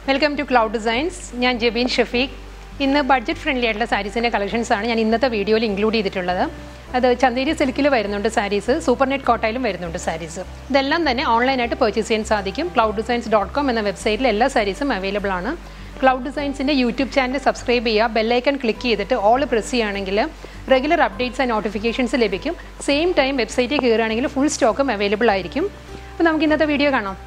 welcome to cloud designs ഞാൻ ജബീൻ ഷഫീഖ് ഇന്ന് budget friendly ആയിട്ടുള്ള സാരീസിൻ്റെ കളക്ഷൻസ് ആണ് ഞാൻ ഇന്നത്തെ വീഡിയോയിൽ ഇൻക്ലൂഡ് ചെയ്തിട്ടുള്ളത് അത് ചന്തേരി സിൽക്കിൽ വരുന്നുണ്ട് സാരീസ് സൂപ്പർ നെറ്റ് കോട്ടയിലും വരുന്നുണ്ട് സാരീസ് ഇതെല്ലാം തന്നെ ഓൺലൈനായിട്ട് പർച്ചേസ് ചെയ്യാൻ സാധിക്കും ക്ലൗഡ് ഡിസൈൻസ് ഡോട്ട് കോം എന്ന വെബ്സൈറ്റിൽ എല്ലാ സാരീസും അവൈലബിൾ ആണ് ക്ലൗഡ് ഡിസൈൻസിൻ്റെ യൂട്യൂബ് ചാനൽ സബ്സ്ക്രൈബ് ചെയ്യുക ബെല്ലൈക്കൺ ക്ലിക്ക് ചെയ്തിട്ട് ഓൾ പ്രസ് ചെയ്യുകയാണെങ്കിൽ റെഗുലർ അപ്ഡേറ്റ്സ് ആൻഡ് നോട്ടിഫിക്കേഷൻസ് ലഭിക്കും സെയിം ടൈം വെബ്സൈറ്റിൽ കയറുകയാണെങ്കിൽ ഫുൾ സ്റ്റോക്കും അവൈലബിൾ ആയിരിക്കും അപ്പോൾ നമുക്ക് ഇന്നത്തെ വീഡിയോ കാണാം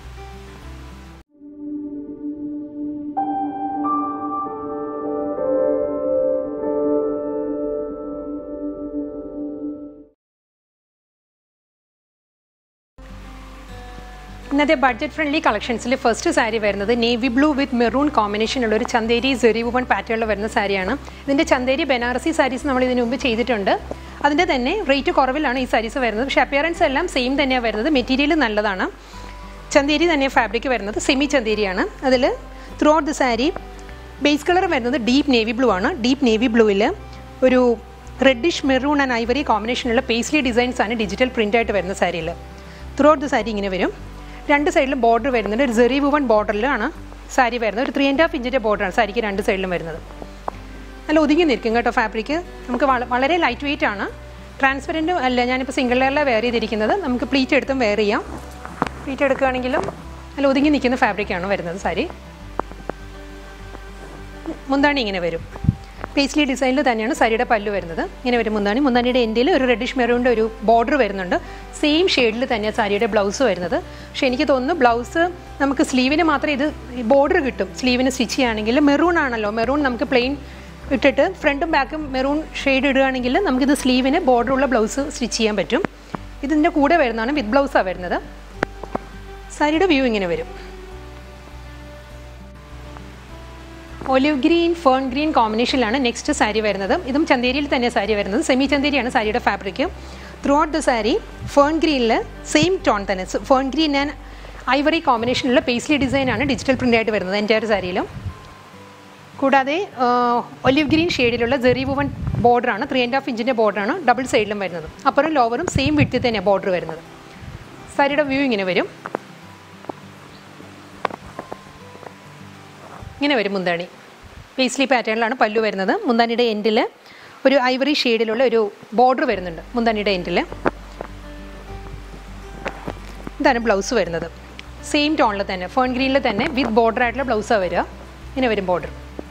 ഇന്നത്തെ ബഡ്ജറ്റ് ഫ്രണ്ട്ലി കളക്ഷൻസിൽ ഫസ്റ്റ് സാരി വരുന്നത് നേവി ബ്ലൂ വിത്ത് മെറൂൺ കോമ്പിനേഷനുള്ള ഒരു ചന്തേരി സെറി വുവൺ പാറ്റേണിൽ വരുന്ന സാരിയാണ് ഇതിൻ്റെ ചന്തേരി ബനാറസി സാരീസ് നമ്മൾ ഇതിനു മുമ്പ് ചെയ്തിട്ടുണ്ട് അതിൻ്റെ തന്നെ റേറ്റ് കുറവിലാണ് ഈ സാരീസ് വരുന്നത് പക്ഷേ അപ്പിയറൻസ് എല്ലാം സെയിം തന്നെയാണ് വരുന്നത് മെറ്റീരിയൽ നല്ലതാണ് ചന്തേരി തന്നെ ഫാബ്രിക് വരുന്നത് സെമി ചന്തേരിയാണ് അതിൽ throughout the sari base colour വരുന്നത് ഡീപ്പ് നേവി ബ്ലൂ ആണ് ഡീപ്പ് നേവി ബ്ലൂവിൽ ഒരു റെഡിഷ് മെറൂൺ ആൻഡ് ഐവറി കോമ്പിനേഷനുള്ള പേസ്ലി ഡിസൈൻസ് ആണ് ഡിജിറ്റൽ പ്രിൻ്റ് ആയിട്ട് വരുന്ന സാരിയിൽ ത്രൂ ഔട്ട് ദി സാരി ഇങ്ങനെ വരും രണ്ട് സൈഡിലും ബോർഡർ വരുന്നുണ്ട് ഒരു ജെറി വുവൺ ബോർഡറിലാണ് സാരി വരുന്നത് ഒരു ത്രീ ആൻഡ് ഹാഫ് ഇഞ്ചിൻ്റെ ബോർഡറാണ് സാരിക്ക് രണ്ട് സൈഡിലും വരുന്നത് നല്ല ഒതുങ്ങി നിൽക്കും കേട്ടോ ഫാബ്രിക് നമുക്ക് വള- വളരെ ലൈറ്റ് വെയിറ്റ് ആണ് ട്രാൻസ്പെറൻറ്റും അല്ല ഞാനിപ്പോൾ സിംഗിൾ ലെയറിലാണ് വെയർ ചെയ്തിരിക്കുന്നത് നമുക്ക് പ്ലീറ്റ് എടുത്തും വെയർ ചെയ്യാം പ്ലീറ്റ് എടുക്കുകയാണെങ്കിലും നല്ല ഒതുങ്ങി നിൽക്കുന്ന ഫാബ്രിക്കാണ് വരുന്നത് സാരി മുന്താണി ഇങ്ങനെ വരും പേസ്ലി ഡിസൈനിൽ തന്നെയാണ് സാരിയുടെ പല്ല് വരുന്നത് ഇങ്ങനെ വരും മുന്താണി മുന്താണിയുടെ എൻഡിൽ ഒരു റെഡിഷ് മെറൂണിൻ്റെ ഒരു ബോർഡർ വരുന്നുണ്ട് സെയിം ഷെയ്ഡിൽ തന്നെയാണ് സാരിയുടെ ബ്ലൗസ് വരുന്നത് പക്ഷേ എനിക്ക് തോന്നുന്നു ബ്ലൗസ് നമുക്ക് സ്ലീവിന് മാത്രമേ ഇത് ബോർഡർ കിട്ടും സ്ലീവിന് സ്റ്റിച്ച് ചെയ്യുകയാണെങ്കിൽ മെറൂൺ ആണല്ലോ മെറൂൺ നമുക്ക് പ്ലെയിൻ ഇട്ടിട്ട് ഫ്രണ്ടും ബാക്കും മെറൂൺ ഷെയ്ഡ് ഇടുകയാണെങ്കിൽ നമുക്കിത് സ്ലീവിന് ബോർഡറുള്ള ബ്ലൗസ് സ്റ്റിച്ച് ചെയ്യാൻ പറ്റും ഇതിൻ്റെ കൂടെ വരുന്നതാണ് വിത്ത് ബ്ലൗസാണ് വരുന്നത് സാരിയുടെ വ്യൂ ഇങ്ങനെ വരും ഒലിവ് ഗ്രീൻ ഫേൺ ഗ്രീൻ കോമ്പിനേഷനിലാണ് നെക്സ്റ്റ് സാരി വരുന്നത് ഇതും ചന്തേരിയിൽ തന്നെ സാരി വരുന്നത് സെമി ചന്തേരിയാണ് സാരിയുടെ fabric throughout the sari fern ഗ്രീനിൽ സെയിം ടോൺ തന്നെ ഫേൺ ഗ്രീൻ ആൻഡ് ഐവറി കോമ്പിനേഷനിലുള്ള പേസ്ലി ഡിസൈനാണ് ഡിജിറ്റൽ പ്രിൻ്റ് ആയിട്ട് വരുന്നത് എൻറ്റയർ സാരിയിലും കൂടാതെ ഒലിവ് ഗ്രീൻ ഷെയ്ഡിലുള്ള ജെറി വുവൺ ബോർഡറാണ് ത്രീ ആൻഡ് ഹാഫ് ഇഞ്ചിൻ്റെ ബോർഡറാണ് ഡബിൾ സൈഡിലും വരുന്നത് അപ്പുറം ലോവറും സെയിം വിട്ടിൽ തന്നെയാണ് ബോർഡർ വരുന്നത് സാരിയുടെ വ്യൂ ഇങ്ങനെ വരും ഇങ്ങനെ വരും മുന്താണി പേസ്ലി പാറ്റേണിലാണ് പല്ലു വരുന്നത് മുന്താണിയുടെ എൻഡിൽ ഒരു ഐവറി ഷെയ്ഡിലുള്ള ഒരു ബോർഡർ വരുന്നുണ്ട് മുന്താണിയുടെ എൻഡിൽ ഇതാണ് ബ്ലൗസ് വരുന്നത് സെയിം ടോണിൽ തന്നെ ഫോൺ ഗ്രീനിൽ തന്നെ വിത്ത് ബോർഡർ ആയിട്ടുള്ള ബ്ലൗസാണ് വരിക ഇങ്ങനെ വരും ബോർഡർ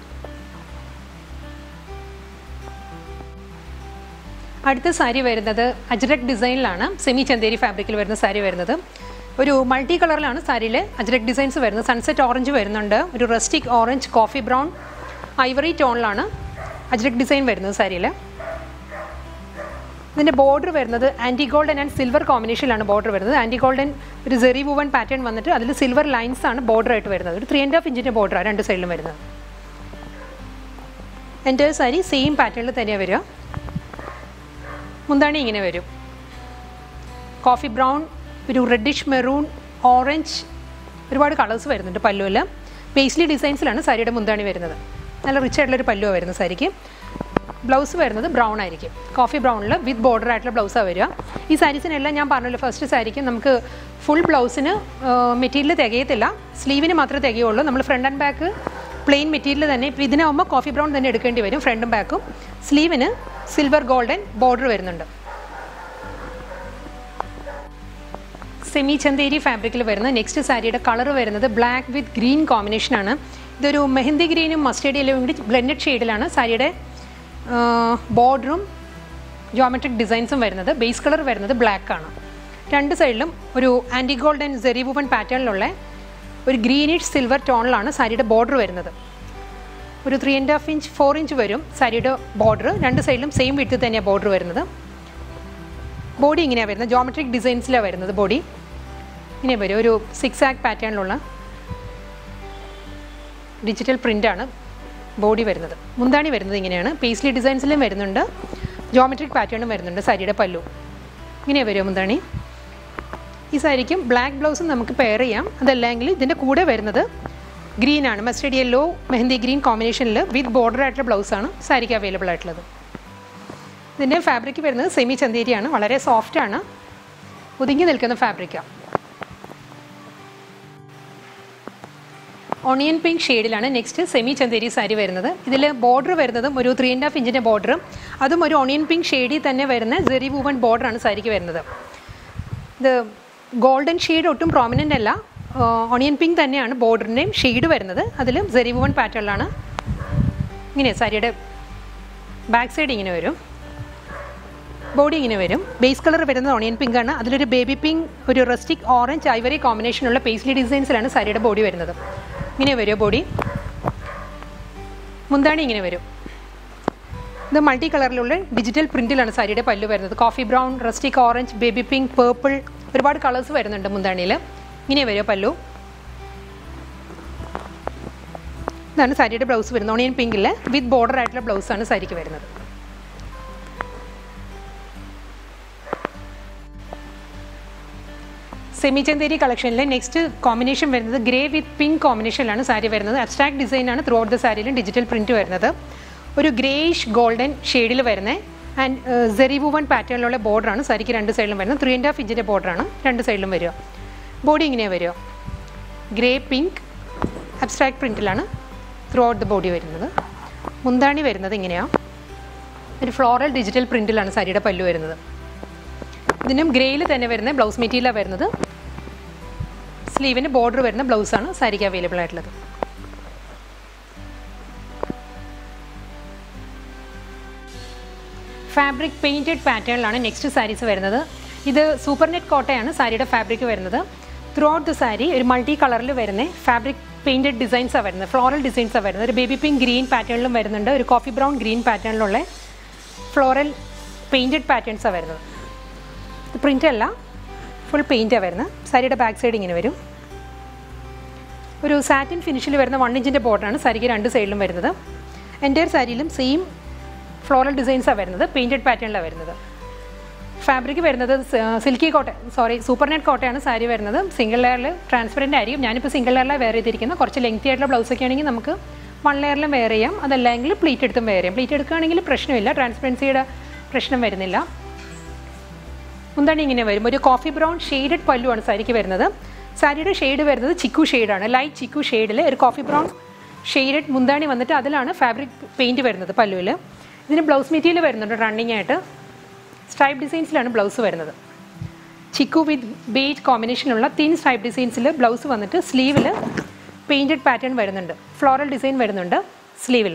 അടുത്ത സാരി വരുന്നത് അജ്രക് ഡിസൈനിലാണ് സെമി ചന്തേരി ഫാബ്രിക്കിൽ വരുന്ന സാരി വരുന്നത് ഒരു മൾട്ടി കളറിലാണ് സാരിയിൽ അജ്രക് ഡിസൈൻസ് വരുന്നത് സൺസെറ്റ് ഓറഞ്ച് വരുന്നുണ്ട് ഒരു rustic orange coffee brown ivory ടോണിലാണ് അജ്രക് ഡിസൈൻ വരുന്നത് സാരിയിൽ ഇതിൻ്റെ ബോർഡർ വരുന്നത് ആൻറ്റി ഗോൾഡൻ ആൻഡ് സിൽവർ കോമ്പിനേഷനിലാണ് ബോർഡർ വരുന്നത് ആൻറ്റി ഗോൾഡൻ ഒരു ജെറി വുവൺ പാറ്റേൺ വന്നിട്ട് അതിൽ സിൽവർ ലൈൻസ് ആണ് ബോർഡർ ആയിട്ട് വരുന്നത് ഒരു ത്രീ ആൻഡ് ഹാഫ് ഇഞ്ചിൻ്റെ ബോർഡറാണ് രണ്ട് സൈഡിലും വരുന്നത് എൻ്റെ സാരി സെയിം പാറ്റേണിൽ തന്നെയാണ് വരിക മുന്താണി ഇങ്ങനെ വരും കോഫി ബ്രൗൺ ഒരു റെഡിഷ് മെറൂൺ ഓറഞ്ച് ഒരുപാട് കളേഴ്സ് വരുന്നുണ്ട് പല്ലുവിൽ പേസ്ലി ഡിസൈൻസിലാണ് സാരിയുടെ മുന്താണി വരുന്നത് നല്ല റിച്ച് ആയിട്ടുള്ളൊരു പല്ലുവാണ് വരുന്നത് സാരിക്ക് ബ്ലൗസ് വരുന്നത് ബ്രൗൺ ആയിരിക്കും കോഫി ബ്രൗണിൽ വിത്ത് ബോർഡർ ആയിട്ടുള്ള ബ്ലൗസാണ് വരിക ഈ സാരീസിനെല്ലാം ഞാൻ പറഞ്ഞല്ലോ ഫസ്റ്റ് സാരിക്ക് നമുക്ക് ഫുൾ ബ്ലൗസിന് മെറ്റീരിയൽ തികയത്തില്ല സ്ലീവിന് മാത്രമേ തികയുള്ളൂ നമ്മൾ front and back plain material തന്നെ ഇപ്പോൾ ഇതിനാവുമ്പോൾ കോഫി ബ്രൗൺ തന്നെ എടുക്കേണ്ടി വരും ഫ്രണ്ടും ബാക്കും സ്ലീവിന് സിൽവർ ഗോൾഡൻ ബോർഡർ വരുന്നുണ്ട് സെമി ചന്തേരി ഫാബ്രിക്കിൽ വരുന്ന നെക്സ്റ്റ് സാരിയുടെ കളർ വരുന്നത് ബ്ലാക്ക് വിത്ത് ഗ്രീൻ കോമ്പിനേഷനാണ് ഇതൊരു മെഹന്തി ഗ്രീനും മസ്റ്റേർഡ് യെല്ലോയും കൂടി ബ്ലെൻഡഡ് ഷെയ്ഡിലാണ് സാരിയുടെ ബോർഡറും ജോമെട്രിക് ഡിസൈൻസും വരുന്നത് ബേസ് കളർ വരുന്നത് ബ്ലാക്ക് ആണ് രണ്ട് സൈഡിലും ഒരു ആൻറ്റി ഗോൾഡൻ ജെറി വുവൺ പാറ്റേണിലുള്ള ഒരു ഗ്രീനിഷ് സിൽവർ ടോണിലാണ് സാരിയുടെ ബോർഡർ വരുന്നത് ഒരു three and half inch four inch വരും സാരിയുടെ ബോർഡർ രണ്ട് സൈഡിലും സെയിം വിട്ട് തന്നെയാണ് ബോർഡർ വരുന്നത് ബോഡി ഇങ്ങനെയാണ് വരുന്നത് ജോമെട്രിക് ഡിസൈൻസിലാണ് വരുന്നത് ബോഡി ഇങ്ങനെ വരും ഒരു സിക്സ് ആക്ക് പാറ്റേണിലുള്ള ഡിജിറ്റൽ പ്രിൻ്റാണ് ബോഡി വരുന്നത് മുന്താണി വരുന്നത് ഇങ്ങനെയാണ് പേസ്ലി ഡിസൈൻസിലും വരുന്നുണ്ട് ജോമെട്രിക് പാറ്റേണും വരുന്നുണ്ട് സാരിയുടെ പല്ലു ഇങ്ങനെ വരും മുന്താണി ഈ സാരിക്കും ബ്ലാക്ക് ബ്ലൗസും നമുക്ക് പെയർ ചെയ്യാം അതല്ലെങ്കിൽ ഇതിൻ്റെ കൂടെ വരുന്നത് ഗ്രീൻ ആണ് മസ്റ്റേഡ് യെല്ലോ മെഹന്തി ഗ്രീൻ കോമ്പിനേഷനിൽ വിത്ത് ബോർഡർ ആയിട്ടുള്ള ബ്ലൗസാണ് സാരിക്ക് അവൈലബിൾ ആയിട്ടുള്ളത് ഇതിൻ്റെ ഫാബ്രിക് വരുന്നത് സെമി ചന്തേരിയാണ് വളരെ സോഫ്റ്റാണ് ഒതുങ്ങി നിൽക്കുന്ന ഫാബ്രിക്കാണ് ഓണിയൻ പിങ്ക് ഷെയ്ഡിലാണ് നെക്സ്റ്റ് സെമി ചന്തേരി സാരി വരുന്നത് ഇതിൽ ബോർഡർ വരുന്നതും ഒരു ത്രീ ആൻഡ് ഹാഫ് ഇഞ്ചിൻ്റെ ബോർഡറും അതും ഒരു ഓണിയൻ പിങ്ക് ഷെയ്ഡിൽ തന്നെ വരുന്ന ജെറി വൂവൺ ബോർഡറാണ് സാരിക്ക് വരുന്നത് ഇത് ഗോൾഡൻ ഷെയ്ഡ് ഒട്ടും പ്രോമിനൻ്റ് അല്ല ഓണിയൻ പിങ്ക് തന്നെയാണ് ബോർഡറിൻ്റെയും ഷെയ്ഡ് വരുന്നത് അതിലും ജെറി വൂവൺ പാറ്റേണിലാണ് ഇങ്ങനെ സാരിയുടെ ബാക്ക് സൈഡ് ഇങ്ങനെ വരും ബോഡി ഇങ്ങനെ വരും ബേസ് കളർ വരുന്നത് ഓണിയൻ പിങ്ക് ആണ് അതിലൊരു ബേബി പിങ്ക് ഒരു റെസ്റ്റിക് ഓറഞ്ച് ഐവറി കോമ്പിനേഷനുള്ള പേസ്ലി ഡിസൈൻസിലാണ് സാരിയുടെ ബോഡി വരുന്നത് ഇങ്ങനെ വരും ബോഡി മുന്താണി ഇങ്ങനെ വരും ഇത് മൾട്ടി കളറിലുള്ള ഡിജിറ്റൽ പ്രിന്റിലാണ് സാരിയുടെ പല്ല് വരുന്നത് coffee brown rustic orange baby pink purple ഒരുപാട് കളേഴ്സ് വരുന്നുണ്ട് മുന്താണിയിൽ ഇങ്ങനെ വരും പല്ലു ഇതാണ് സാരിയുടെ ബ്ലൗസ് വരുന്നത് ഓണിയൻ പിങ്കിൽ വിത്ത് ബോർഡർ ആയിട്ടുള്ള ബ്ലൗസാണ് സാരിക്ക് വരുന്നത് സെമി ചന്തേരി കളക്ഷനിലെ നെക്സ്റ്റ് കോമ്പിനേഷൻ വരുന്നത് ഗ്രേ വിത്ത് പിങ്ക് കോമ്പിനേഷനിലാണ് സാരി വരുന്നത് അബ്സ്ട്രാക്ട് ഡിസൈനാണ് ത്രൂ ഔട്ട് ദ സാരിയിലും ഡിജിറ്റൽ പ്രിന്റ് വരുന്നത് ഒരു ഗ്രേയിഷ് ഗോൾഡൻ ഷെയ്ഡിൽ വരുന്നത് ആൻഡ് സെറി വുവൺ പാറ്റേണിലുള്ള ബോർഡറാണ് സാരിക്ക് രണ്ട് സൈഡിലും വരുന്നത് ത്രീ ആൻഡ് ഹാഫ് ഇഞ്ചിൻ്റെ ബോർഡറാണ് രണ്ട് സൈഡിലും വരിക ബോഡി ഇങ്ങനെയാണ് വരിക ഗ്രേ പിങ്ക് അബ്സ്ട്രാക്ട് പ്രിൻറ്റിലാണ് ത്രൂ ഔട്ട് ദ ബോഡി വരുന്നത് മുന്താണി വരുന്നത് ഇങ്ങനെയാണ് ഒരു ഫ്ലോറൽ ഡിജിറ്റൽ പ്രിൻറ്റിലാണ് സാരിയുടെ പല്ലു വരുന്നത് ഇതിനും ഗ്രേയിൽ തന്നെ വരുന്ന ബ്ലൗസ് മെറ്റീരിയലാണ് വരുന്നത് സ്ലീവിന് ബോർഡർ വരുന്ന ബ്ലൗസാണ് സാരിക്ക് അവൈലബിൾ ആയിട്ടുള്ളത് ഫാബ്രിക് പെയിൻറ്റഡ് പാറ്റേണിലാണ് നെക്സ്റ്റ് സാരീസ് വരുന്നത് ഇത് സൂപ്പർ നെറ്റ് കോട്ടയാണ് സാരിയുടെ ഫാബ്രിക് വരുന്നത് ത്രൂ ഔട്ട് ദ സാരി ഒരു മൾട്ടി കളറിൽ വരുന്ന ഫാബ്രിക് പെയിൻറ്റഡ് ഡിസൈൻസാണ് വരുന്നത് ഫ്ലോറൽ ഡിസൈൻസാണ് വരുന്നത് ഒരു ബേബി പിങ്ക് ഗ്രീൻ പാറ്റേണിലും വരുന്നുണ്ട് ഒരു കോഫി ബ്രൗൺ ഗ്രീൻ പാറ്റേണിലുള്ള ഫ്ലോറൽ പെയിൻറ്റഡ് പാറ്റേൺസാണ് വരുന്നത് ഇത് പ്രിൻ്റ് അല്ല ഫുൾ പെയിൻറ്റാണ് വരുന്നത് സാരിയുടെ ബാക്ക് സൈഡ് ഇങ്ങനെ വരും ഒരു സാറ്റിൻ ഫിനിഷിൽ വരുന്ന വൺ ഇഞ്ചിൻ്റെ ബോർഡറാണ് സാരിക്ക് രണ്ട് സൈഡിലും വരുന്നത് എൻ്റെ സാരിയിലും സെയിം ഫ്ലോറൽ ഡിസൈൻസാണ് വരുന്നത് പെയിൻറ്റഡ് പാറ്റേണിലാണ് വരുന്നത് ഫാബ്രിക് വരുന്നത് silky Kota sorry super net കോട്ടയാണ് സാരി വരുന്നത് സിംഗിൾ ലെയറിൽ ട്രാൻസ്പെറൻ്റ് ആയിരിക്കും ഞാനിപ്പോൾ സിംഗിൾ ലെയറിലാണ് വെയർ ചെയ്തിരിക്കുന്നത് കുറച്ച് ലെങ്തി ആയിട്ടുള്ള ബ്ലൗസൊക്കെ ആണെങ്കിൽ നമുക്ക് വൺ ലെയറിലും വെയർ ചെയ്യാം അതല്ലെങ്കിൽ പ്ലീറ്റ് എടുത്തും വെയർ ചെയ്യാം പ്ലീറ്റ് എടുക്കുകയാണെങ്കിൽ പ്രശ്നമില്ല ട്രാൻസ്പെറൻസിയുടെ പ്രശ്നം വരുന്നില്ല മുന്താണി ഇങ്ങനെ വരും ഒരു കോഫി ബ്രൗൺ ഷെയ്ഡഡ് പല്ലുവാണ് സാരിക്ക് വരുന്നത് സാരിയുടെ ഷെയ്ഡ് വരുന്നത് ചിക്കു ഷെയ്ഡാണ് ലൈറ്റ് ചിക്കു ഷെയ്ഡിൽ ഒരു കോഫി ബ്രൗൺ ഷെയ്ഡഡ് മുന്താണി വന്നിട്ട് അതിലാണ് ഫാബ്രിക് പെയിൻറ്റ് വരുന്നത് പല്ലുവിൽ ഇതിന് ബ്ലൗസ് മെറ്റീരിയൽ വരുന്നുണ്ട് റണ്ണിങ് ആയിട്ട് സ്ട്രൈപ്പ് ഡിസൈൻസിലാണ് ബ്ലൗസ് വരുന്നത് ചിക്കു വിത്ത് ബേറ്റ് കോമ്പിനേഷനുള്ള തിൻ സ്ട്രൈപ്പ് ഡിസൈൻസിൽ ബ്ലൗസ് വന്നിട്ട് സ്ലീവിൽ പെയിൻറ്റഡ് പാറ്റേൺ വരുന്നുണ്ട് ഫ്ലോറൽ ഡിസൈൻ വരുന്നുണ്ട് സ്ലീവിൽ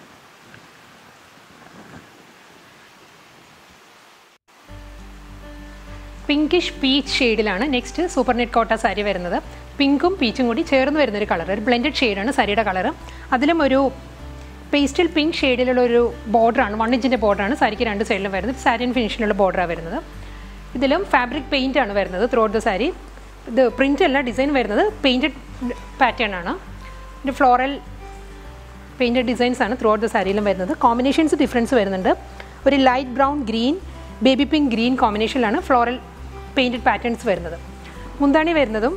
പിങ്കിഷ് പീച്ച് ഷെയ്ഡിലാണ് next super net Kota sari വരുന്നത് പിങ്കും പീച്ചും കൂടി ചേർന്ന് വരുന്നൊരു കളർ ഒരു ബ്ലെൻഡഡ് ഷെയ്ഡാണ് സാരിയുടെ കളർ അതിലും ഒരു പേസ്റ്റൽ പിങ്ക് ഷെയ്ഡിലുള്ള ഒരു ബോർഡറാണ് വൺ ഇഞ്ചിൻ്റെ ബോർഡറാണ് സാരിക്ക് രണ്ട് സൈഡിലും വരുന്നത് സാരിൻ ഫിനിഷിലുള്ള ബോർഡറാണ് വരുന്നത് ഇതിലും ഫാബ്രിക് പെയിൻ്റ് ആണ് വരുന്നത് ത്രൂ ഔട്ട് ദ സാരി ഇത് പ്രിൻ്റ് അല്ല ഡിസൈൻ വരുന്നത് പെയിൻറ്റഡ് പാറ്റേൺ ആണ് ഒരു ഫ്ലോറൽ പെയിൻറ്റഡ് ഡിസൈൻസ് ആണ് ത്രൂ ഔട്ട് ദ സാരിയിലും വരുന്നത് കോമ്പിനേഷൻസ് ഡിഫറൻസ് വരുന്നുണ്ട് ഒരു light brown green baby pink green കോമ്പിനേഷനിലാണ് ഫ്ലോറൽ പെയിൻറ്റഡ് പാറ്റേൺസ് വരുന്നത് മുന്താണി വരുന്നതും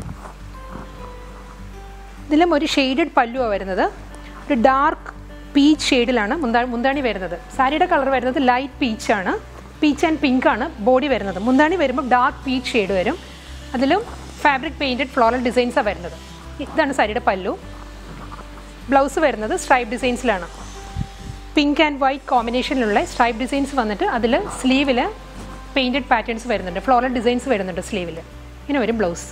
ഇതിലും ഒരു ഷെയ്ഡഡ് പല്ലുവാണ് വരുന്നത് ഒരു ഡാർക്ക് പീച്ച് ഷെയ്ഡിലാണ് മുന്താ മുന്താണി വരുന്നത് സാരിയുടെ കളർ വരുന്നത് ലൈറ്റ് പീച്ചാണ് പീച്ച് ആൻഡ് പിങ്ക് ആണ് ബോഡി വരുന്നത് മുന്താണി വരുമ്പോൾ ഡാർക്ക് പീച്ച് ഷെയ്ഡ് വരും അതിലും ഫാബ്രിക് പെയിൻറ്റഡ് ഫ്ലോറൽ ഡിസൈൻസാണ് വരുന്നത് ഇതാണ് സാരിയുടെ പല്ലു ബ്ലൗസ് വരുന്നത് സ്ട്രൈപ്പ് ഡിസൈൻസിലാണ് പിങ്ക് ആൻഡ് വൈറ്റ് കോമ്പിനേഷനിലുള്ള സ്ട്രൈപ്പ് ഡിസൈൻസ് വന്നിട്ട് അതിൽ സ്ലീവിൽ പെയിൻറ്റഡ് പാറ്റേൺസ് വരുന്നുണ്ട് ഫ്ലോറൽ ഡിസൈൻസ് വരുന്നുണ്ട് സ്ലീവിൽ ഇങ്ങനെ വരും ബ്ലൗസ്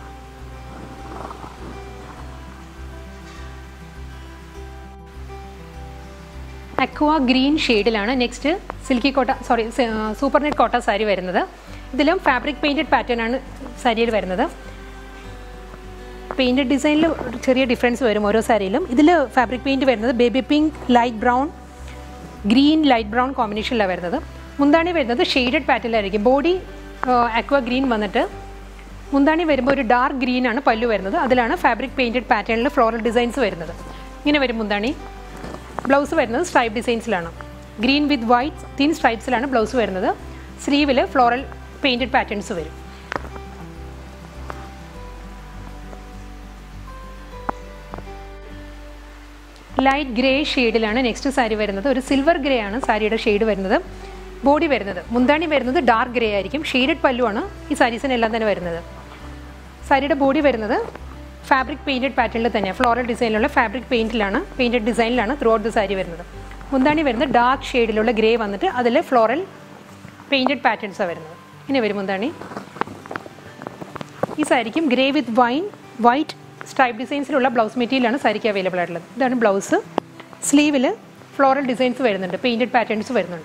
അക്വ ഗ്രീൻ ഷെയ്ഡിലാണ് next silky Kota sorry super net Kota sari വരുന്നത് ഇതിലും ഫാബ്രിക് പെയിൻറ്റഡ് പാറ്റേൺ ആണ് സാരിയിൽ വരുന്നത് പെയിൻറ്റഡ് ഡിസൈനിൽ ചെറിയ ഡിഫറൻസ് വരും ഓരോ സാരിയിലും ഇതിൽ ഫാബ്രിക് പെയിൻറ്റ് വരുന്നത് baby pink light brown green light brown കോമ്പിനേഷനിലാണ് വരുന്നത് മുന്താണി വരുന്നത് ഷെയ്ഡഡ് പാറ്റേണിലായിരിക്കും ബോഡി അക്വ ഗ്രീൻ വന്നിട്ട് മുന്താണി വരുമ്പോൾ ഒരു ഡാർക്ക് ഗ്രീൻ ആണ് പല്ലു വരുന്നത് അതിലാണ് ഫാബ്രിക് പെയിൻറ്റഡ് പാറ്റേണിൽ ഫ്ലോറൽ ഡിസൈൻസ് വരുന്നത് ഇങ്ങനെ വരും മുന്താണി ബ്ലൗസ് വരുന്നത് സ്ട്രൈപ്പ് ഡിസൈൻസിലാണ് ഗ്രീൻ വിത്ത് വൈറ്റ് തിൻ സ്ട്രൈപ്സിലാണ് ബ്ലൗസ് വരുന്നത് സ്ലീവിൽ ഫ്ലോറൽ പെയിൻറ്റഡ് പാറ്റേൺസ് വരും ലൈറ്റ് ഗ്രേ ഷെയ്ഡിലാണ് നെക്സ്റ്റ് സാരി വരുന്നത് ഒരു സിൽവർ ഗ്രേ ആണ് സാരിയുടെ ഷെയ്ഡ് വരുന്നത് ബോഡി വരുന്നത് മുന്താണി വരുന്നത് ഡാർക്ക് ഗ്രേ ആയിരിക്കും ഷെയ്ഡഡ് പല്ലുവാണ് ഈ സാരീസിനെല്ലാം തന്നെ വരുന്നത് സാരിയുടെ ബോഡി വരുന്നത് ഫാബ്രിക് പെയിൻറ്റഡ് പാറ്റേണിൽ തന്നെ ഫ്ലോറൽ ഡിസൈനിലുള്ള ഫാബ്രിക് പെയിൻറ്റിലാണ് പെയിൻറ്റഡ് ഡിസൈനിലാണ് ത്രൂ ഔട്ട് ദ സാരി വരുന്നത് മുന്താണി വരുന്നത് ഡാർക്ക് ഷെയ്ഡിലുള്ള ഗ്രേ വന്നിട്ട് അതിൽ ഫ്ലോറൽ പെയിൻറ്റഡ് പാറ്റേൺസാണ് വരുന്നത് ഇങ്ങനെ വരും മുന്താണി ഈ സാരിക്കും grey with wine white stripe ഡിസൈൻസിലുള്ള ബ്ലൗസ് മെറ്റീരിയലാണ് സാരിക്ക് അവൈലബിൾ ആയിട്ടുള്ളത് ഇതാണ് ബ്ലൗസ് സ്ലീവിൽ ഫ്ലോറൽ ഡിസൈൻസ് വരുന്നുണ്ട് പെയിൻറ്റഡ് പാറ്റേൺസ് വരുന്നുണ്ട്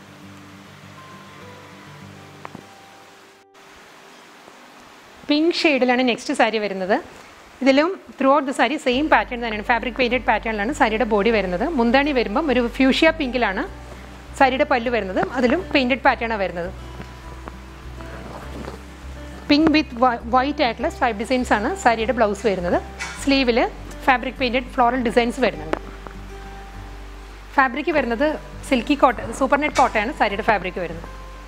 പിങ്ക് ഷെയ്ഡിലാണ് നെക്സ്റ്റ് സാരി വരുന്നത് ഇതിലും throughout the sari same pattern തന്നെയാണ് ഫാബ്രിക് പെയിൻറ്റഡ് പാറ്റേണിലാണ് സാരിയുടെ ബോഡി വരുന്നത് മുന്താണി വരുമ്പം ഒരു ഫ്യൂഷ്യ പിങ്കിലാണ് സാരിയുടെ പല്ല് വരുന്നത് അതിലും പെയിൻറ്റഡ് പാറ്റേണാണ് വരുന്നത് പിങ്ക് വിത്ത് വൈറ്റ് ആയിട്ടുള്ള സ്ട്രൈപ്പ് ഡിസൈൻസ് ആണ് സാരിയുടെ ബ്ലൗസ് വരുന്നത് സ്ലീവിൽ ഫാബ്രിക് പെയിൻറ്റഡ് ഫ്ലോറൽ ഡിസൈൻസ് വരുന്നുണ്ട് ഫാബ്രിക് വരുന്നത് സിൽക്കി കോട്ടൺ സൂപ്പർ നെറ്റ് കോട്ടയാണ് സാരിയുടെ ഫാബ്രിക് വരുന്നത്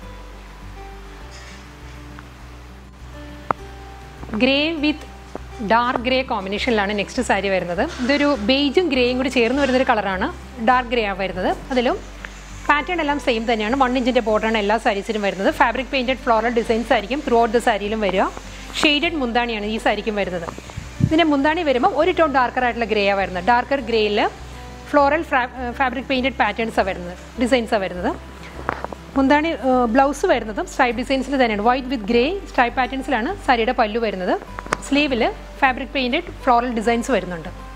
ഗ്രേ വിത്ത് ഡാർക്ക് ഗ്രേ കോമ്പിനേഷനിലാണ് നെക്സ്റ്റ് സാരി വരുന്നത് ഇതൊരു ബേജും ഗ്രേയും കൂടി ചേർന്ന് വരുന്നൊരു കളറാണ് ഡാർക്ക് ഗ്രേ ആണ് വരുന്നത് അതിലും പാറ്റേൺ എല്ലാം സെയിം തന്നെയാണ് വൺ ഇഞ്ചിൻ്റെ ബോർഡറാണ് എല്ലാ സാരീസിലും വരുന്നത് ഫാബ്രിക് പെയിൻറ്റഡ് ഫ്ലോറൽ ഡിസൈൻസ് ആയിരിക്കും ത്രൂ ഔട്ട് ദ സാരിയിലും വരിക ഷെയ്ഡഡ് മുന്താണിയാണ് ഈ സാരിക്കും വരുന്നത് ഇതിൻ്റെ മുന്താണി വരുമ്പോൾ ഒരു ടോൺ ഡാർക്കർ ആയിട്ടുള്ള ഗ്രേ ആണ് വരുന്നത് ഡാർക്കർ ഗ്രേയിൽ ഫ്ലോറൽ ഫാബ്രിക് പെയിൻറ്റഡ് പാറ്റേൺസാണ് വരുന്നത് ഡിസൈൻസാണ് വരുന്നത് മുന്താണി ബ്ലൗസ് വരുന്നതും സ്ട്രൈപ്പ് ഡിസൈൻസിൽ തന്നെയാണ് വൈറ്റ് വിത്ത് ഗ്രേ സ്ട്രൈപ്പ് പാറ്റേൺസിലാണ് സാരിയുടെ പല്ലു വരുന്നത് സ്ലീവിൽ ഫാബ്രിക് പെയിൻറ്റഡ് ഫ്ലോറൽ ഡിസൈൻസ് വരുന്നുണ്ട്